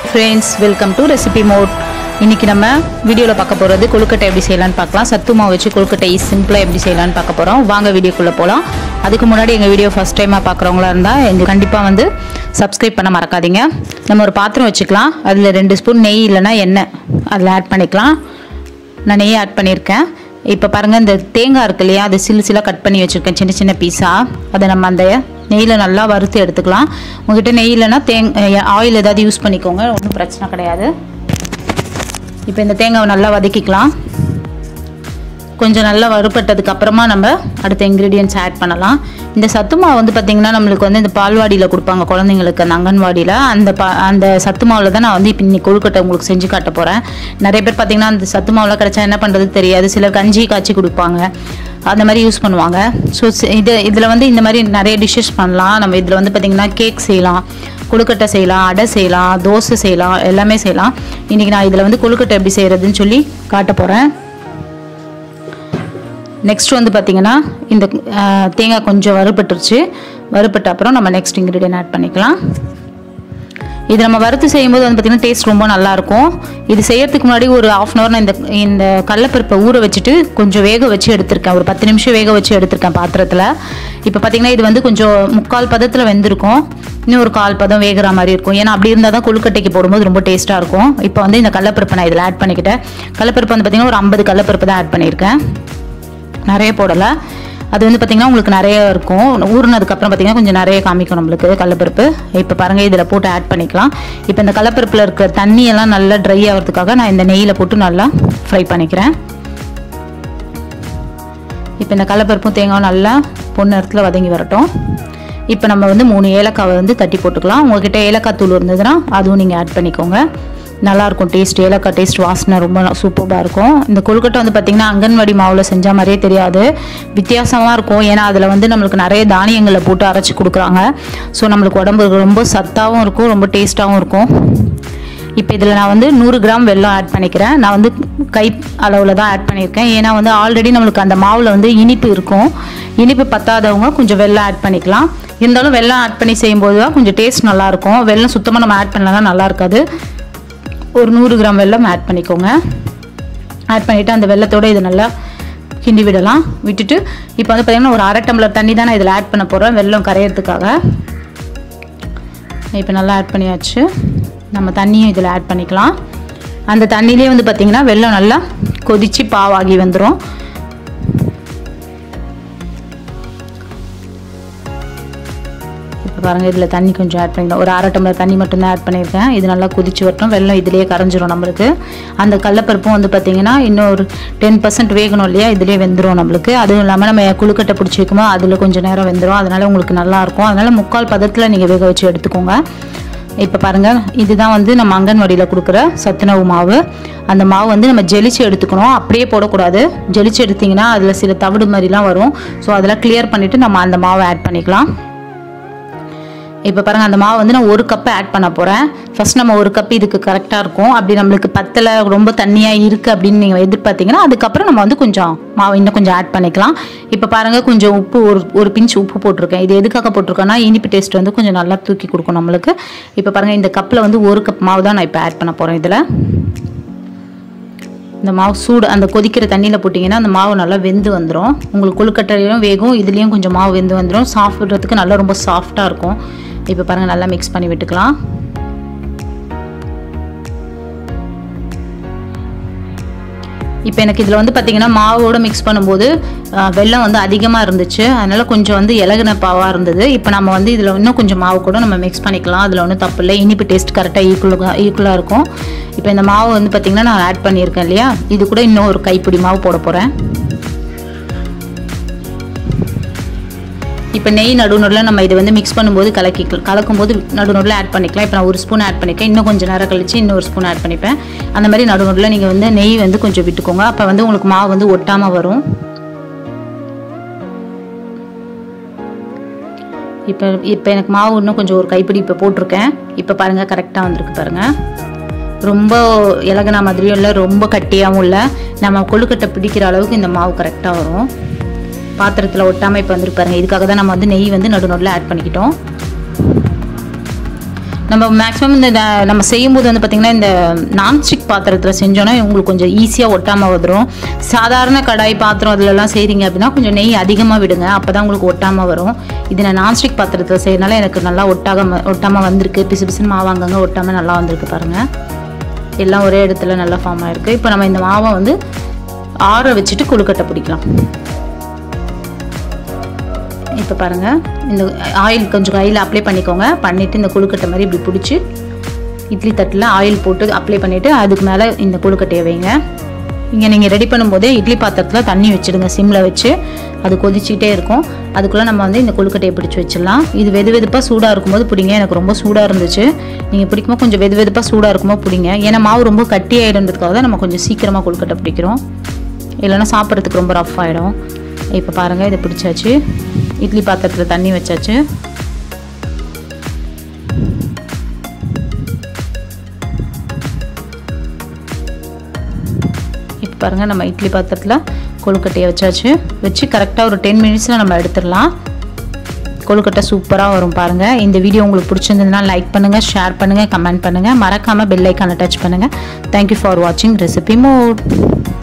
friends welcome to recipe mode இன்னைக்கு நம்ம வீடியோவில் பார்க்க போகிறது கொழுக்கட்டை எப்படி செய்யலாம்னு பார்க்கலாம் சத்து மாவு வச்சு கொழுக்கட்டை சிம்பிளாக எப்படி செய்யலாம்னு பார்க்க போகிறோம் வாங்க வீடியோக்குள்ளே போகலாம் அதுக்கு முன்னாடி எங்கள் வீடியோ ஃபஸ்ட் டைமாக பார்க்குறவங்களா இருந்தால் எங்கள் கண்டிப்பாக வந்து சப்ஸ்கிரைப் பண்ண மறக்காதீங்க நம்ம ஒரு பாத்திரம் வச்சுக்கலாம் அதில் ரெண்டு ஸ்பூன் நெய் இல்லைன்னா எண்ணெய் அதில் ஆட் பண்ணிக்கலாம் நான் நெய் ஆட் பண்ணியிருக்கேன் இப்போ பாருங்கள் இந்த தேங்காய் இருக்கு இல்லையா அது சில்லு சில்லாக கட் பண்ணி வச்சுருக்கேன் சின்ன சின்ன பீஸாக அதை நம்ம அந்த நெய்யில் நல்லா வறுத்து எடுத்துக்கலாம் உங்ககிட்ட நெய் இல்லைன்னா தேங் ஆயில் ஏதாவது யூஸ் பண்ணிக்கோங்க ஒன்றும் பிரச்சனை கிடையாது இப்போ இந்த தேங்காவை நல்லா வதக்கிக்கலாம் கொஞ்சம் நல்லா வறுப்பட்டதுக்கு அப்புறமா நம்ம அடுத்த இன்க்ரீடியன்ஸ் ஆட் பண்ணலாம் இந்த சத்து மாவு வந்து பார்த்திங்கன்னா நம்மளுக்கு வந்து இந்த பால்வாடியில் கொடுப்பாங்க குழந்தைங்களுக்கு அந்த அங்கன்வாடியில் அந்த பா அந்த சத்து மாவில் தான் நான் வந்து இப்போ இன்னைக்கு கொழுக்கட்டை உங்களுக்கு செஞ்சு காட்ட போகிறேன் நிறைய பேர் பார்த்திங்கன்னா அந்த சத்து மாவில் கிடச்சா என்ன பண்ணுறது தெரியாது சிலர் கஞ்சி காய்ச்சி கொடுப்பாங்க அந்த மாதிரி யூஸ் பண்ணுவாங்க ஸோ இது இதில் வந்து இந்த மாதிரி நிறைய டிஷ்ஷஸ் பண்ணலாம் நம்ம இதில் வந்து பார்த்திங்கன்னா கேக் செய்யலாம் கொழுக்கட்டை செய்யலாம் அடை செய்யலாம் தோசை செய்யலாம் எல்லாமே செய்யலாம் இன்றைக்கி நான் இதில் வந்து கொழுக்கட்டை எப்படி செய்கிறதுன்னு சொல்லி காட்ட போகிறேன் நெக்ஸ்ட் வந்து பார்த்திங்கன்னா இந்த அஹ், தேங்காய் கொஞ்சம் வறுபட்டுருச்சு வறுபட்ட அப்புறம் நம்ம நெக்ஸ்ட் இன்க்ரீடியன்ட் ஆட் பண்ணிக்கலாம் இது நம்ம வறுத்து செய்யும்போது வந்து பார்த்திங்கன்னா டேஸ்ட் ரொம்ப நல்லாயிருக்கும் இது செய்யறதுக்கு முன்னாடி ஒரு ஆஃப் அன் ஹவர் நான் இந்த இந்த கடலப்பருப்பை ஊற வச்சுட்டு கொஞ்சம் வேக வச்சு எடுத்திருக்கேன் ஒரு பத்து நிமிஷம் வேக வச்சு எடுத்திருக்கேன் பாத்திரத்தில் இப்போ பார்த்திங்கன்னா இது வந்து கொஞ்சம் முக்கால் பதத்தில் வெந்திருக்கும் இன்னும் ஒரு கால் பதம் வேகிற மாதிரி இருக்கும் ஏன்னா அப்படி இருந்தால் தான் கொழுக்கட்டைக்கு போடும்போது ரொம்ப டேஸ்ட்டாக இருக்கும் இப்போ வந்து இந்த கடலப்பருப்பை நான் இதில் ஆட் பண்ணிக்கிட்டேன் கடலப்பருப்பு வந்து பார்த்திங்கன்னா ஒரு ஐம்பது கடலப்பருப்பு தான் ஆட் பண்ணியிருக்கேன் நிறைய போடலை அது வந்து பார்த்திங்கன்னா உங்களுக்கு நிறைய இருக்கும் ஊறினதுக்கப்புறம் பார்த்திங்கன்னா கொஞ்சம் நிறைய காமிக்கும் நம்மளுக்கு கடலப்பருப்பு இப்போ பாருங்கள் இதில் போட்டு ஆட் பண்ணிக்கலாம் இப்போ இந்த கடலப்பருப்பில் இருக்கிற தண்ணியெல்லாம் நல்லா ட்ரை ஆகிறதுக்காக நான் இந்த நெய்யில் போட்டு நல்லா ஃப்ரை பண்ணிக்கிறேன் இப்போ இந்த கடலப்பருப்பும் தேங்காயும் நல்லா பொண்ணு இடத்துல வதங்கி வரட்டும் இப்போ நம்ம வந்து மூணு ஏலக்காவை வந்து தட்டி போட்டுக்கலாம் உங்ககிட்ட ஏலக்காய் தூள் இருந்ததுன்னா அதுவும் நீங்கள் ஆட் பண்ணிக்கோங்க நல்லாயிருக்கும் டேஸ்ட் ஏலக்காய் டேஸ்ட் வாசனை ரொம்ப சூப்பராக இருக்கும் இந்த கொழுக்கட்டை வந்து பார்த்திங்கன்னா அங்கன்வாடி மாவில் செஞ்ச மாதிரியே தெரியாது வித்தியாசமாக இருக்கும் ஏன்னா அதில் வந்து நம்மளுக்கு நிறைய தானியங்களை போட்டு அரைச்சி கொடுக்குறாங்க ஸோ நம்மளுக்கு உடம்புக்கு ரொம்ப சத்தாகவும் இருக்கும் ரொம்ப டேஸ்ட்டாகவும் இருக்கும் இப்போ இதில் நான் வந்து நூறு கிராம் வெல்லம் ஆட் பண்ணிக்கிறேன் நான் வந்து கை அளவில் தான் ஆட் பண்ணியிருக்கேன் ஏன்னா வந்து ஆல்ரெடி நம்மளுக்கு அந்த மாவில் வந்து இனிப்பு இருக்கும் இனிப்பு பத்தாதவங்க கொஞ்சம் வெல்லம் ஆட் பண்ணிக்கலாம் இருந்தாலும் வெல்லம் ஆட் பண்ணி செய்யும்போது தான் கொஞ்சம் டேஸ்ட் நல்லாயிருக்கும் வெல்லம் சுத்தமாக நம்ம ஆட் பண்ணலன்னா நல்லா இருக்காது ஒரு நூறு கிராம் வெல்லம் ஆட் பண்ணிக்கோங்க ஆட் பண்ணிவிட்டு அந்த வெள்ளத்தோடு இதை நல்லா கிண்டி விடலாம் விட்டுட்டு இப்போ வந்து பார்த்திங்கன்னா ஒரு அரை டம்ளர் தண்ணி தான் நான் இதில் ஆட் பண்ண போகிறேன் வெல்லம் கரையிறதுக்காக இப்போ நல்லா ஆட் பண்ணியாச்சு நம்ம தண்ணியும் இதில் ஆட் பண்ணிக்கலாம் அந்த தண்ணியிலே வந்து பார்த்திங்கன்னா வெல்லம் நல்லா கொதித்து பாவாகி வந்துடும் இப்போ பாருங்கள் இதில் தண்ணி கொஞ்சம் ஆட் பண்ணிக்கலாம் ஒரு அரை டம்ளர் தண்ணி மட்டும்தான் ஆட் பண்ணியிருக்கேன் இது நல்லா கொதிச்சு வரட்டும் வெள்ளம் இதிலேயே கரைஞ்சிரும் நம்மளுக்கு அந்த கடலப்பருப்பும் வந்து பார்த்திங்கன்னா இன்னும் ஒரு டென் பர்சன்ட் வேகணும் இல்லையா இதிலே வெந்துடும் நம்மளுக்கு அதுவும் இல்லாமல் நம்ம குழுக்கட்டை பிடிச்சி வைக்கும்போது அதில் கொஞ்சம் நேரம் வெந்துடும் அதனால் உங்களுக்கு நல்லாயிருக்கும் அதனால் முக்கால் பதத்தில் நீங்கள் வேக வச்சு எடுத்துக்கோங்க இப்போ பாருங்கள் இதுதான் வந்து நம்ம அங்கன்வாடியில் கொடுக்குற சத்துணவு மாவு அந்த மாவு வந்து நம்ம ஜெலிச்சு எடுத்துக்கணும் அப்படியே போடக்கூடாது ஜெலிச்சு எடுத்திங்கன்னா அதில் சில தவிடு மாதிரிலாம் வரும் ஸோ அதெல்லாம் கிளியர் பண்ணிவிட்டு நம்ம அந்த மாவை ஆட் பண்ணிக்கலாம் இப்போ பாருங்கள் அந்த மாவு வந்து நான் ஒரு கப்பு ஆட் பண்ண போகிறேன் ஃபர்ஸ்ட் நம்ம ஒரு கப் இதுக்கு கரெக்டாக இருக்கும் அப்படி நம்மளுக்கு பத்தலை ரொம்ப தண்ணியாக இருக்குது அப்படின்னு நீங்கள் எதிர்பார்த்தீங்கன்னா அதுக்கப்புறம் நம்ம வந்து கொஞ்சம் மாவு இன்னும் கொஞ்சம் ஆட் பண்ணிக்கலாம் இப்போ பாருங்கள் கொஞ்சம் உப்பு ஒரு ஒரு பிஞ்ச் உப்பு போட்டிருக்கேன் இது எதுக்காக போட்டிருக்கேன்னா இனிப்பு டேஸ்ட் வந்து கொஞ்சம் நல்லா தூக்கி கொடுக்கும் நம்மளுக்கு இப்போ பாருங்கள் இந்த கப்பில் வந்து ஒரு கப் மாவு தான் நான் இப்போ ஆட் பண்ண போகிறேன் இதில் இந்த மாவு சூடு அந்த கொதிக்கிற தண்ணியில் போட்டிங்கன்னா அந்த மாவு நல்லா வெந்து வந்துடும் உங்களுக்கு கொழுக்கட்டையும் வேகும் இதுலேயும் கொஞ்சம் மாவு வெந்து வந்துடும் சாப்பிட்றதுக்கு நல்லா ரொம்ப சாஃப்டாக இருக்கும் இப்போ பாருங்கள் நல்லா மிக்ஸ் பண்ணி விட்டுக்கலாம் இப்போ எனக்கு இதில் வந்து பார்த்திங்கன்னா மாவோடு மிக்ஸ் பண்ணும்போது அஹ், வெல்லம் வந்து அதிகமாக இருந்துச்சு அதனால் கொஞ்சம் வந்து இலகுன பாவாக இருந்தது இப்போ நம்ம வந்து இதில் இன்னும் கொஞ்சம் மாவு கூட நம்ம மிக்ஸ் பண்ணிக்கலாம் அதில் ஒன்றும் தப்பு இல்லை இனிப்பு டேஸ்ட் கரெக்டாக ஈக்குவலாக ஈக்குவலாக இருக்கும் இப்போ இந்த மாவு வந்து பார்த்திங்கன்னா நான் ஆட் பண்ணியிருக்கேன் இல்லையா இது கூட இன்னும் ஒரு கைப்பிடி மாவு போட போகிறேன் இப்போ நெய் நடுநூறில் நம்ம இதை வந்து மிக்ஸ் பண்ணும்போது கலக்கி கலக்கும்போது நடுநூறில் ஆட் பண்ணிக்கலாம் இப்போ நான் ஒரு ஸ்பூன் ஆட் பண்ணிக்கேன் இன்னும் கொஞ்சம் நேரம் கழிச்சு இன்னொரு ஸ்பூன் ஆட் பண்ணிப்பேன் அந்த மாதிரி நடுநூறில் நீங்கள் வந்து நெய் வந்து கொஞ்சம் விட்டுக்கோங்க அப்போ வந்து உங்களுக்கு மாவு வந்து ஒட்டாமல் வரும் இப்போ இப்போ எனக்கு மாவு இன்னும் கொஞ்சம் ஒரு கைப்பிடி இப்போ போட்டிருக்கேன் இப்போ பாருங்கள் கரெக்டாக வந்திருக்கு பாருங்கள் ரொம்ப இலகுனா மாதிரியும் இல்லை ரொம்ப கட்டியாகவும் இல்லை நம்ம கொழுக்கட்டை பிடிக்கிற அளவுக்கு இந்த மாவு கரெக்டாக வரும் பாத்திரத்தில் ஒட்டாமல் இப்போ வந்துருக்கு பாருங்க இதுக்காக தான் நம்ம வந்து நெய் வந்து நடு நடுவில் ஆட் பண்ணிக்கிட்டோம் நம்ம மேக்ஸிமம் இந்த ந- நம்ம செய்யும்போது வந்து பார்த்திங்கன்னா இந்த நான்ஸ்டிக் பாத்திரத்தில் செஞ்சோன்னா உங்களுக்கு கொஞ்சம் ஈஸியாக ஒட்டாமல் வந்துடும் சாதாரண கடாய் பாத்திரம் அதுலலாம் செய்கிறீங்க அப்படின்னா கொஞ்சம் நெய் அதிகமாக விடுங்க அப்போ தான் உங்களுக்கு ஒட்டாமல் வரும் இது நான் நான்ஸ்டிக் பாத்திரத்தில் செய்யறதுனால எனக்கு நல்லா ஒட்டாக ஒட்டாமல் வந்திருக்கு பிசு பிசுன்னு மாவாங்கங்க ஒட்டாமல் நல்லா வந்திருக்கு பாருங்கள் எல்லாம் ஒரே இடத்துல நல்லா ஃபார்ம் ஆயிருக்கு இப்போ நம்ம இந்த மாவை வந்து ஆற வச்சுட்டு கொழுக்கட்டை பிடிக்கலாம் இப்போ பாருங்கள் இந்த ஆயில் கொஞ்சம் கையில் அப்ளை பண்ணிக்கோங்க பண்ணிவிட்டு இந்த கொழுக்கட்டை மாதிரி இப்படி பிடிச்சி இட்லி தட்டில் ஆயில் போட்டு அப்ளை பண்ணிவிட்டு அதுக்கு மேலே இந்த கொழுக்கட்டையை வைங்க இங்கே நீங்கள் ரெடி பண்ணும்போதே இட்லி பாத்திரத்தில் தண்ணி வச்சுடுங்க சிம்மில் வச்சு அது கொதிச்சிக்கிட்டே இருக்கும் அதுக்குள்ளே நம்ம வந்து இந்த கொழுக்கட்டையை பிடிச்சி வச்சிடலாம் இது வெது வெதுப்பாக சூடாக இருக்கும்போது பிடிங்க எனக்கு ரொம்ப சூடாக இருந்துச்சு நீங்கள் பிடிக்கும்போது கொஞ்சம் வெது வெதுப்பாக சூடாக இருக்கும்போது பிடிங்க ஏன்னா மாவு ரொம்ப கட்டி ஆகிடுன்றதுக்காக தான் நம்ம கொஞ்சம் சீக்கிரமாக கொழுக்கட்டை பிடிக்கிறோம் இல்லைன்னா சாப்பிட்றதுக்கு ரொம்ப ரஃப் ஆகிடும் இப்போ பாருங்கள் இதை பிடிச்சாச்சு இட்லி பாத்திரத்தில் தண்ணி வச்சாச்சு இப்போ பாருங்கள் நம்ம இட்லி பாத்திரத்தில் கொழுக்கட்டையை வச்சாச்சு வச்சு கரெக்டாக ஒரு டென் மினிட்ஸில் நம்ம எடுத்துடலாம் கொழுக்கட்டை சூப்பராக வரும் பாருங்கள் இந்த வீடியோ உங்களுக்கு பிடிச்சிருந்ததுன்னா லைக் பண்ணுங்கள் ஷேர் பண்ணுங்கள் கமெண்ட் பண்ணுங்கள் மறக்காமல் பெல் ஐக்கானை டச் பண்ணுங்கள் தேங்க்யூ ஃபார் வாட்சிங் ரெசிபி மோட்